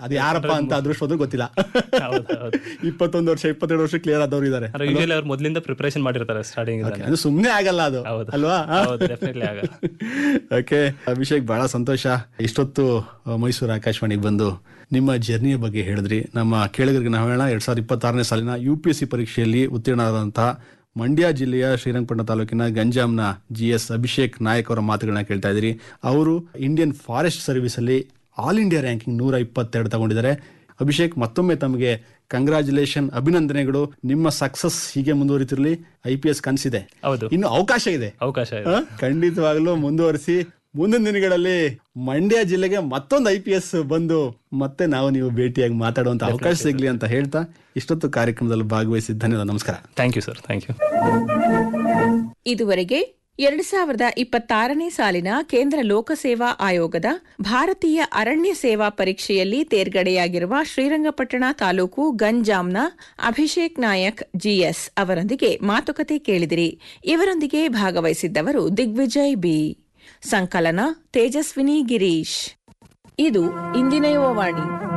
ಅದು ಯಾರಪ್ಪ ಅಂತ ಅದೃಷ್ಟ ಗೊತ್ತಿಲ್ಲ ಹೌದು ಹೌದು ಇಪ್ಪತ್ತೊಂದು ವರ್ಷ ಇಪ್ಪತ್ತೆರಡು ವರ್ಷ ಕ್ಲಿಯರ್ ಆದವ್ರು ಇದ್ದಾರೆ ಅಂದ್ರೆ ಯೂಶಲಿ ಅವ್ರು ಮೊದಲಿಂದ ಪ್ರಿಪರೇಷನ್ ಮಾಡಿರ್ತಾರೆ ಸ್ಟಾರ್ಟಿಂಗ್ ಅದು ಸುಮ್ಮನೆ ಆಗಲ್ಲ ಅದು ಹೌದು. ಅಲ್ವಾ ಹೌದು ಡೆಫಿನೆಟ್ಲಿ ಆಗಲ್ಲ ಓಕೆ ಅಭಿಷೇಕ್ ಬಹಳ ಸಂತೋಷ ಇಷ್ಟೊತ್ತು ಆ, ಮೈಸೂರು ಆಕಾಶವಾಣಿಗೆ ಬಂದು ನಿಮ್ಮ ಜರ್ನಿಯ ಬಗ್ಗೆ ಹೇಳಿದ್ರಿ ನಮ್ಮ ಕೇಳಿಗರಿಗೆ ನಾವು ಹೇಳೋಣ ಎರಡ್ ಸಾವಿರದ ಇಪ್ಪತ್ತಾರನೇ ಸಾಲಿನ ಯು ಪಿ ಎಸ್ ಸಿ ಪರೀಕ್ಷೆಯಲ್ಲಿ ಉತ್ತೀರ್ಣರಾದಂತಹ ಮಂಡ್ಯ ಜಿಲ್ಲೆಯ ಶ್ರೀರಂಗಪಟ್ಟಣ ತಾಲೂಕಿನ ಗಂಜಾಂನ ಜಿ ಎಸ್ ಅಭಿಷೇಕ್ ನಾಯಕ್ ಅವರ ಮಾತುಗಳನ್ನ ಕೇಳ್ತಾ ಇದ್ದೀರಿ ಅವರು ಇಂಡಿಯನ್ ಫಾರೆಸ್ಟ್ ಸರ್ವಿಸ್ ಅಲ್ಲಿ ಆಲ್ ಇಂಡಿಯಾ ರ್ಯಾಂಕಿಂಗ್ ನೂರ ಇಪ್ಪತ್ತೆರಡು ತಗೊಂಡಿದ್ದಾರೆ ಅಭಿಷೇಕ್ ಮತ್ತೊಮ್ಮೆ ತಮಗೆ ಕಂಗ್ರಾಚುಲೇಷನ್ ಅಭಿನಂದನೆಗಳು ನಿಮ್ಮ ಸಕ್ಸಸ್ ಹೀಗೆ ಮುಂದುವರಿತಿರ್ಲಿ ಐ ಪಿ ಎಸ್ ಕನಸಿದೆ ಹೌದು ಇನ್ನು ಅವಕಾಶ ಇದೆ ಅವಕಾಶ ಇದೆ ಆ, ಖಂಡಿತವಾಗ್ಲೂ ಮುಂದುವರಿಸಿ ಮುಂದಿನ ದಿನಗಳಲ್ಲಿ ಮಂಡ್ಯ ಜಿಲ್ಲೆಗೆ ಮತ್ತೊಂದು ಐ ಪಿ ಎಸ್ ಬಂದು ಮತ್ತೆ ನಾವು ನೀವು ಭೇಟಿಯಾಗಿ ಮಾತಾಡುವಂತ ಅವಕಾಶ ಸಿಗ್ಲಿ ಅಂತ ಹೇಳ್ತಾ ಇಷ್ಟೊತ್ತು ಕಾರ್ಯಕ್ರಮದಲ್ಲಿ ಭಾಗವಹಿಸಿದ ಧನ್ಯವಾದ ನಮಸ್ಕಾರ thank you sir thank you ಇದುವರೆಗೆ ಎರಡು ಸಾವಿರದ ಇಪ್ಪತ್ತಾರನೇ ಸಾಲಿನ ಕೇಂದ್ರ ಲೋಕಸೇವಾ ಆಯೋಗದ ಭಾರತೀಯ ಅರಣ್ಯ ಸೇವಾ ಪರೀಕ್ಷೆಯಲ್ಲಿ ತೇರ್ಗಡೆಯಾಗಿರುವ ಶ್ರೀರಂಗಪಟ್ಟಣ ತಾಲೂಕು ಗಂಜಾಂನ ಅಭಿಷೇಕ್ ನಾಯಕ್ ಜಿಎಸ್ ಅವರೊಂದಿಗೆ ಮಾತುಕತೆ ಕೇಳಿದಿರಿ ಇವರೊಂದಿಗೆ ಭಾಗವಹಿಸಿದ್ದವರು ದಿಗ್ವಿಜಯ್ ಬಿ ಸಂಕಲನ ತೇಜಸ್ವಿನಿ ಗಿರೀಶ್ ಇದು ಇಂದಿನ ಯುವವಾಣಿ